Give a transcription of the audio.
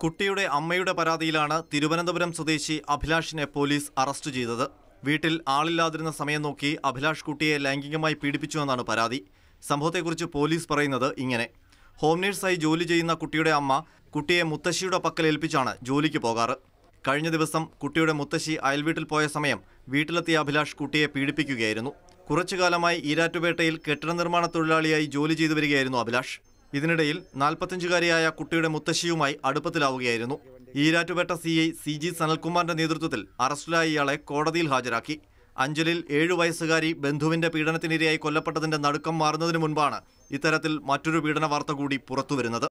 കുട്ടിയുടെ അമ്മയുടെ പരാതിയിലാണ് തിരുവനന്തപുരം സ്വദേശി അഭിലാഷിനെ പോലീസ് അറസ്റ്റ് ചെയ്തത് വീട്ടിൽ ആളില്ലാതിരുന്ന സമയം നോക്കി അഭിലാഷ് കുട്ടിയെ ലൈംഗികമായി പീഡിപ്പിച്ചുവെന്നാണ് പരാതി സംഭവത്തെക്കുറിച്ച് പോലീസ് പറയുന്നത് ഇങ്ങനെ ഹോം നേഴ്സായി ജോലി ചെയ്യുന്ന കുട്ടിയുടെ അമ്മ കുട്ടിയെ മുത്തശ്ശിയുടെ പക്കൽ ഏൽപ്പിച്ചാണ് ജോലിക്ക് പോകാറ് കഴിഞ്ഞ ദിവസം കുട്ടിയുടെ മുത്തശ്ശി അയൽവീട്ടിൽ പോയ സമയം വീട്ടിലെത്തിയ അഭിലാഷ് കുട്ടിയെ പീഡിപ്പിക്കുകയായിരുന്നു കുറച്ചു കാലമായി ഈരാറ്റുപേട്ടയിൽ കെട്ടിട നിർമ്മാണ തൊഴിലാളിയായി ജോലി ചെയ്തു വരികയായിരുന്നു അഭിലാഷ് ഇതിനിടയിൽ നാൽപ്പത്തഞ്ചുകാരിയായ കുട്ടിയുടെ മുത്തശ്ശിയുമായി അടുപ്പത്തിലാവുകയായിരുന്നു Erattupetta C I C G സനൽകുമാറിന്റെ നേതൃത്വത്തിൽ അറസ്റ്റിലായ ഇയാളെ കോടതിയിൽ ഹാജരാക്കി അഞ്ചലിൽ ഏഴു വയസ്സുകാരി ബന്ധുവിന്റെ പീഡനത്തിനിരയായി കൊല്ലപ്പെട്ടതിന്റെ നടുക്കം മാറുന്നതിന് മുൻപാണ് ഇത്തരത്തിൽ മറ്റൊരു പീഡന വാർത്ത കൂടി പുറത്തുവരുന്നത്